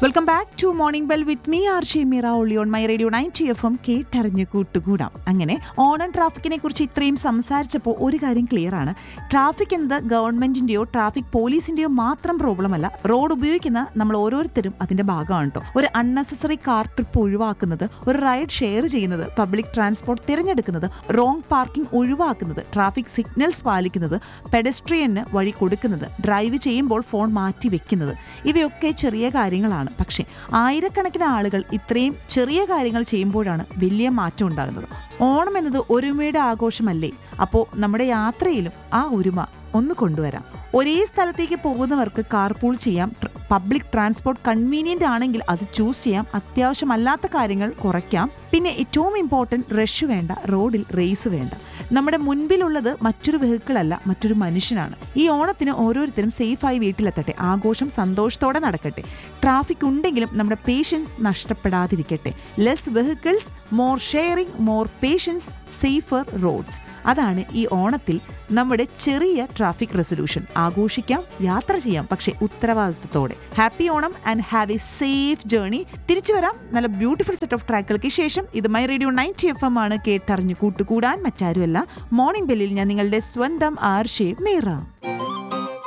welcome back to morning bell with me R ഷെ മീറ ഒളി on my radio ninety F M കേട്ടറിഞ്ഞ് കൂട്ടുകൂടാം അങ്ങനെ ഓണം ട്രാഫിക്കിനെ കുറിച്ച് ഇത്രയും സംസാരിച്ചപ്പോൾ ഒരു കാര്യം ക്ലിയർ ആണ് ട്രാഫിക് എന്നത് ഗവൺമെന്റിന്റെയോ ട്രാഫിക് പോലീസിന്റെയോ മാത്രം പ്രോബ്ലം അല്ല റോഡ് ഉപയോഗിക്കുന്ന നമ്മൾ ഓരോരുത്തരും അതിന്റെ ഭാഗമാണ് കേട്ടോ ഒരു അൺനെസസറി കാർ ട്രിപ്പ് ഒഴിവാക്കുന്നത് ഒരു റൈഡ് ഷെയർ ചെയ്യുന്നത് പബ്ലിക് ട്രാൻസ്പോർട്ട് തിരഞ്ഞെടുക്കുന്നത് റോങ് പാർക്കിംഗ് ഒഴിവാക്കുന്നത് ട്രാഫിക് സിഗ്നൽസ് പാലിക്കുന്നത് പെഡസ്ട്രിയന് വഴി കൊടുക്കുന്നത് ഡ്രൈവ് ചെയ്യുമ്പോൾ ഫോൺ മാറ്റി വെക്കുന്നത് ഇവയൊക്കെ ചെറിയ കാര്യങ്ങളാണ് പക്ഷേ ആയിരക്കണക്കിന് ആളുകൾ ഇത്രയും ചെറിയ കാര്യങ്ങൾ ചെയ്യുമ്പോഴാണ് വലിയ മാറ്റം ഉണ്ടാകുന്നത് ഓണം എന്നത് ഒരുമയുടെ ആഘോഷമല്ലേ അപ്പോൾ നമ്മുടെ യാത്രയിലും ആ ഒരുമ ഒന്ന് കൊണ്ടുവരാം ഒരേ സ്ഥലത്തേക്ക് പോകുന്നവർക്ക് കാർപൂൾ ചെയ്യാം ട്ര- പബ്ലിക് ട്രാൻസ്പോർട്ട് കൺവീനിയന്റ് ആണെങ്കിൽ അത് ചൂസ് ചെയ്യാം അത്യാവശ്യമല്ലാത്ത കാര്യങ്ങൾ കുറയ്ക്കാം പിന്നെ ഏറ്റവും ഇമ്പോർട്ടൻറ്റ് റഷ് വേണ്ട റോഡിൽ റേസ് വേണ്ട നമ്മുടെ മുൻപിലുള്ളത് മറ്റൊരു വെഹിക്കിൾ അല്ല മറ്റൊരു മനുഷ്യനാണ് ഈ ഓണത്തിന് ഓരോരുത്തരും സേഫായി വീട്ടിലെത്തട്ടെ ആഘോഷം സന്തോഷത്തോടെ നടക്കട്ടെ ട്രാഫിക് ഉണ്ടെങ്കിലും നമ്മുടെ പേഷ്യൻസ് നഷ്ടപ്പെടാതിരിക്കട്ടെ less vehicles more sharing more patience safer roads അതാണ് ഈ ഓണത്തിൽ നമ്മുടെ ചെറിയ ട്രാഫിക് റെസൊല്യൂഷൻ ആഘോഷിക്കാം യാത്ര ചെയ്യാം പക്ഷേ ഉത്തരവാദിത്വത്തോടെ happy Onam and have a safe journey തിരിച്ചു വരാം നല്ല ബ്യൂട്ടിഫുൾ സെറ്റ് ഓഫ് ട്രാക്കുകൾക്ക് ശേഷം ഇത് my radio ninety F M ആണ് കേട്ടറിഞ്ഞു കൂട്ടുകൂടാൻ മറ്റാരുമല്ല മോർണിംഗ് ബെല്ലിൽ ഞാൻ നിങ്ങളുടെ സ്വന്തം ആർഷേ മീറ